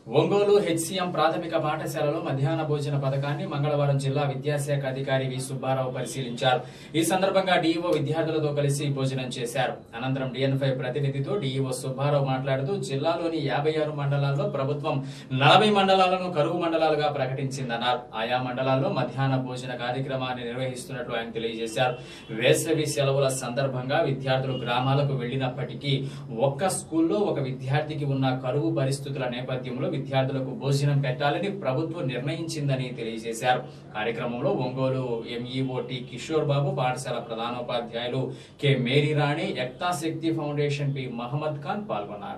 Ongole HCM ప్రాథమిక పాఠశాలలో మధ్యాహ్న భోజన పథకాన్ని మంగళవారం జిల్లా విద్యాశాఖ అధికారి వి సుబ్బారావు పరిశీలించారు ఈ సందర్భంగా డీఈఓ విద్యార్థులతో కలిసి భోజనం చేశారు అనంతరం డిఎన్ఫై ప్రతినిధితో డీఈఓ సుబ్బారావు మాట్లాడుతూ జిల్లాలోని యాభై ఆరు మండలాల్లో ప్రభుత్వం నలభై మండలాలను కరువు మండలాలుగా ప్రకటించిందన్నారు ఆయా మండలాల్లో మధ్యాహ్న భోజన కార్యక్రమాన్ని నిర్వహిస్తున్నట్లు ఆయన తెలియజేశారు వేసవి సెలవుల సందర్భంగా విద్యార్థులు గ్రామాలకు వెళ్లినప్పటికీ ఒక్క స్కూల్లో ఒక విద్యార్థికి ఉన్న కరువు పరిస్థితుల నేపథ్యంలో విద్యార్థులకు భోజనం పెట్టాలని ప్రభుత్వం నిర్ణయించిందని తెలియజేశారు కార్యక్రమంలో ఒంగోలు ఎంఈఓ టి కిషోర్ బాబు పాఠశాల ప్రధానోపాధ్యాయులు K Maryrani Shakti foundation P Mohammed Khan పాల్గొన్నారు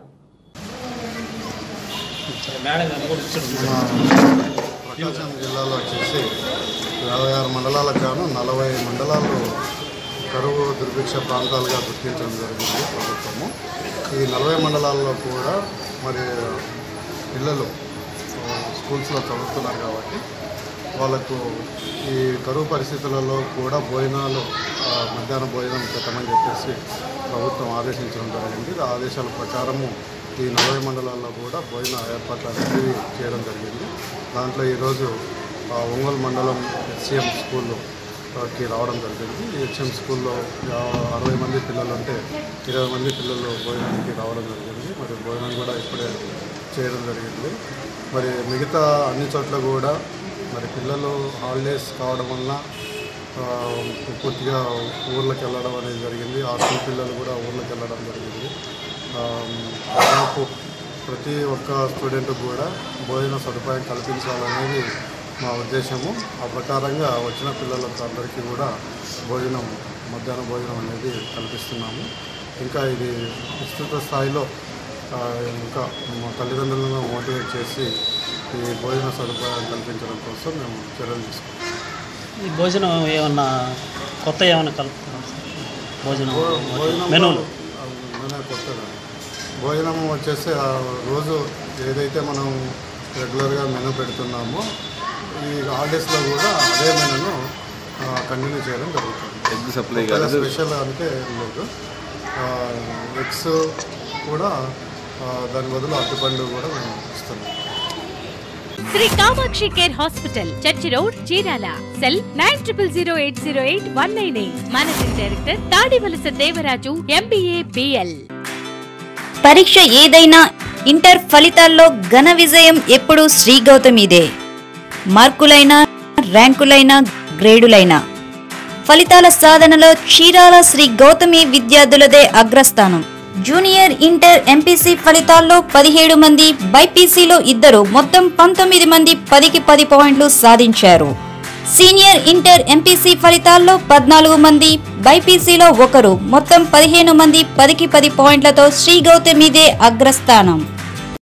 ప్రకాశం జిల్లాలో వచ్చేసి యాభై ఆరు మండలాలకు గాను నలభై మండలాలు కరువు దుర్భిక్ష ప్రాంతాలుగా గుర్తించడం జరిగింది ప్రభుత్వము ఈ నలభై మండలాల్లో కూడా మరి పిల్లలు ఆ, స్కూల్స్లో చదువుతున్నారు కాబట్టి వాళ్ళకు ఈ కరువు పరిస్థితులలో కూడా భోజనాలు ఆ, మధ్యాహ్న భోజనం పెట్టమని చెప్పేసి ప్రభుత్వం ఆదేశించడం జరిగింది ఆ ఆదేశాల ప్రకారము ఈ నలభై మండలాల్లో కూడా భోజన ఏర్పాట్లు అనేవి చేయడం జరిగింది దాంట్లో ఈరోజు ఆ, ఒంగోలు మండలం హెచ్సిఎం స్కూల్లో కి రావడం జరిగింది ఈ హెచ్ఎం స్కూల్లో యా- అరవై మంది పిల్లలు ఉంటే ఇరవై మంది పిల్లలు భోజనానికి రావడం జరిగింది మరి భోజనం కూడా ఇప్పుడే చేయడం జరిగింది మరి మిగతా అన్ని చోట్ల కూడా మరి పిల్లలు హాలిడేస్ కావడం వలన ఆ, పూర్తిగా ఊర్లకు వెళ్ళడం అనేది జరిగింది హాస్టల్ పిల్లలు కూడా ఊర్లకు వెళ్ళడం జరిగింది ఆ, దాదాపు ప్రతి ఒక్క స్టూడెంట్ కూడా భోజన సదుపాయం కల్పించాలనేది మా ఉద్దేశము ఆ ప్రకారంగా వచ్చిన పిల్లలకు అందరికీ కూడా భోజనం మధ్యాహ్న భోజనం అనేది కల్పిస్తున్నాము ఇంకా ఇది విస్తృత స్థాయిలో ఆ, ఇంకా మా తల్లిదండ్రులను మోటివేట్ చేసి ఈ భోజన సదుపాయం కల్పించడం కోసం మేము చర్యలు తీసుకుంటాం ఈ భోజనం ఏమన్నా కొత్త ఏమన్నా కలుపుతున్నాం సార్ భోజనం భోజనం మెనూలు మెనూ కొత్తగా భోజనం వచ్చేసి ఆ రోజు ఏదైతే మనం రెగ్యులర్గా మెనూ పెడుతున్నామో ఈ హాలిడేస్లో కూడా అదే మెనూను కంటిన్యూ చేయడం జరుగుతుంది ఎగ్ సప్లై కొత్తగా కాదు స్పెషల్ అంటే ఏం లేదు ఎగ్స్ కూడా ఆ, దాని బదులు అరటిపండు కూడా మేము ఇస్తున్నాం Sri Kamakshi care hospital church road Chirala cell nine triple zero eight zero eight one nine eight managing director Tadivalasa Devaraju MBA BL పరీక్ష ఏదైనా ఇంటర్ ఫలితాల్లో ఘన విజయం ఎప్పుడూ శ్రీ గౌతమిదే మార్కులైనా ర్యాంకులైనా గ్రేడులైనా ఫలితాల సాధనలో చీరాల శ్రీ గౌతమి విద్యార్థులదే అగ్రస్థానం జూనియర్ ఇంటర్ ఎంపీసీ ఫలితాల్లో పదిహేడు మంది బైపీసీలో ఇద్దరు మొత్తం పంతొమ్మిది మంది పదికి పది పాయింట్లు సాధించారు సీనియర్ ఇంటర్ ఎంపీసీ ఫలితాల్లో పద్నాలుగు మంది బైపీసీలో ఒకరు మొత్తం పదిహేను మంది పదికి పది పాయింట్లతో శ్రీ గౌతమిదే అగ్రస్థానం